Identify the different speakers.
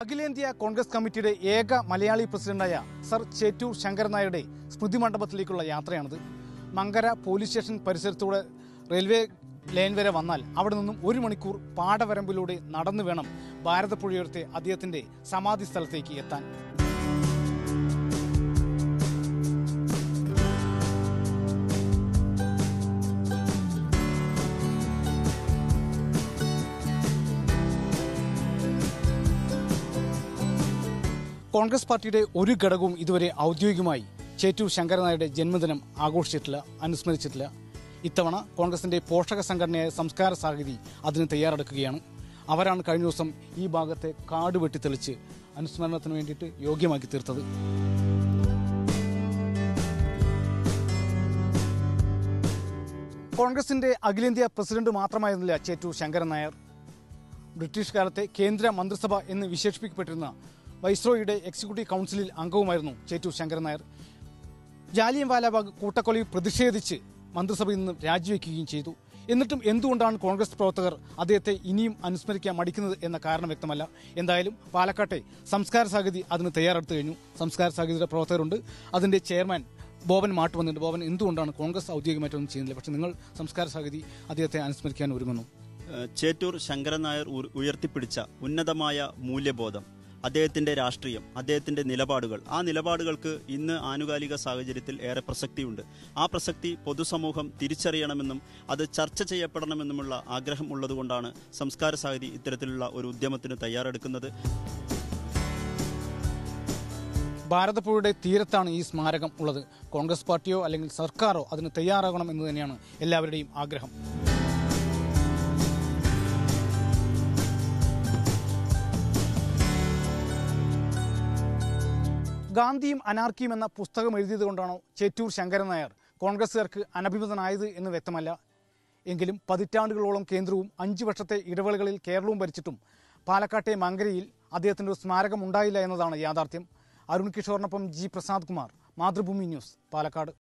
Speaker 1: അഖിലേന്ത്യാ കോൺഗ്രസ് കമ്മിറ്റിയുടെ ഏക മലയാളി പ്രസിഡന്റായ സർ ചേറ്റൂർ ശങ്കരൻ നായരുടെ സ്മൃതി മണ്ഡപത്തിലേക്കുള്ള യാത്രയാണിത് മങ്കര പോലീസ് സ്റ്റേഷൻ പരിസരത്തൂടെ റെയിൽവേ ലൈൻ വരെ വന്നാൽ അവിടെ നിന്നും ഒരു മണിക്കൂർ പാടവരമ്പിലൂടെ നടന്നു വേണം ഭാരതപ്പുഴയോരത്തെ അദ്ദേഹത്തിന്റെ സമാധി സ്ഥലത്തേക്ക് എത്താൻ കോൺഗ്രസ് പാർട്ടിയുടെ ഒരു ഘടകവും ഇതുവരെ ഔദ്യോഗികമായി ചേറ്റൂർ ശങ്കരൻ നായരുടെ ജന്മദിനം ആഘോഷിച്ചിട്ടില്ല അനുസ്മരിച്ചിട്ടില്ല ഇത്തവണ കോൺഗ്രസിന്റെ പോഷക സംഘടനയായ സംസ്കാര സാഹിതി അതിന് തയ്യാറെടുക്കുകയാണ് അവരാണ് കഴിഞ്ഞ ദിവസം ഈ ഭാഗത്തെ കാട് വെട്ടിത്തെളിച്ച് അനുസ്മരണത്തിന് വേണ്ടിയിട്ട് യോഗ്യമാക്കി തീർത്തത് കോൺഗ്രസിന്റെ അഖിലേന്ത്യാ പ്രസിഡന്റ് മാത്രമായിരുന്നില്ല ചേറ്റൂർ ശങ്കരൻ നായർ ബ്രിട്ടീഷ് കാലത്തെ കേന്ദ്ര മന്ത്രിസഭ എന്ന് വിശേഷിപ്പിക്കപ്പെട്ടിരുന്ന വൈസ്രോയുടെ എക്സിക്യൂട്ടീവ് കൗൺസിലിൽ അംഗവുമായിരുന്നു ചേറ്റൂർ ശങ്കരൻ നായർ ജാലിയൻ വാലാബാഗ് കൂട്ടക്കൊലയിൽ പ്രതിഷേധിച്ച് മന്ത്രിസഭയിൽ നിന്ന് രാജിവെക്കുകയും ചെയ്തു എന്നിട്ടും എന്തുകൊണ്ടാണ് കോൺഗ്രസ് പ്രവർത്തകർ അദ്ദേഹത്തെ ഇനിയും അനുസ്മരിക്കാൻ മടിക്കുന്നത് എന്ന കാരണം വ്യക്തമല്ല എന്തായാലും പാലക്കാട്ടെ സംസ്കാര സാഹിതി അതിന് തയ്യാറെടുത്തു കഴിഞ്ഞു സംസ്കാര സാഹിതിയുടെ പ്രവർത്തകരുണ്ട് അതിന്റെ ചെയർമാൻ ബോബൻ മാട്ട് വന്നിട്ടുണ്ട് ബോബൻ എന്തുകൊണ്ടാണ് കോൺഗ്രസ് ഔദ്യോഗികമായിട്ടൊന്നും ചെയ്യുന്നില്ല പക്ഷേ നിങ്ങൾ സംസ്കാര സാഹിതി അദ്ദേഹത്തെ അനുസ്മരിക്കാൻ ഒരുങ്ങുന്നു
Speaker 2: ഏഹ് ചേറ്റൂർ ശങ്കരൻ നായർ ഉ- ഉയർത്തിപ്പിടിച്ച ഉന്നതമായ മൂല്യബോധം അദ്ദേഹത്തിന്റെ രാഷ്ട്രീയം അദ്ദേഹത്തിന്റെ നിലപാടുകൾ ആ നിലപാടുകൾക്ക് ഇന്ന് ആനുകാലിക സാഹചര്യത്തിൽ ഏറെ പ്രസക്തിയുണ്ട് ആ പ്രസക്തി പൊതുസമൂഹം തിരിച്ചറിയണമെന്നും അത് ചർച്ച ചെയ്യപ്പെടണമെന്നുമുള്ള ആഗ്രഹം ഉള്ളതുകൊണ്ടാണ് സംസ്കാര സാഹിതി ഇത്തരത്തിലുള്ള ഒരു ഉദ്യമത്തിന് തയ്യാറെടുക്കുന്നത്
Speaker 1: ഭാരതപ്പുഴയുടെ തീരത്താണ് ഈ സ്മാരകം ഉള്ളത് കോൺഗ്രസ് പാർട്ടിയോ അല്ലെങ്കിൽ സർക്കാരോ അതിന് തയ്യാറാകണം എന്ന് തന്നെയാണ് എല്ലാവരുടെയും ആഗ്രഹം ഗാന്ധിയും അനാർക്കിയും എന്ന പുസ്തകം എഴുതിയത് കൊണ്ടാണോ ചേറ്റൂർ ശങ്കരൻ നായർ കോൺഗ്രസുകാർക്ക് അനഭിമതനായത് എന്ന് വ്യക്തമല്ല എങ്കിലും പതിറ്റാണ്ടുകളോളം കേന്ദ്രവും അഞ്ചു വർഷത്തെ ഇടവേളകളിൽ കേരളവും ഭരിച്ചിട്ടും പാലക്കാട്ടെ മങ്കരയിൽ അദ്ദേഹത്തിൻ്റെ ഒരു സ്മാരകം ഉണ്ടായില്ല എന്നതാണ് യാഥാർത്ഥ്യം അരുൺ കിഷോറിനൊപ്പം ജി പ്രസാദ് കുമാർ മാതൃഭൂമി ന്യൂസ് പാലക്കാട്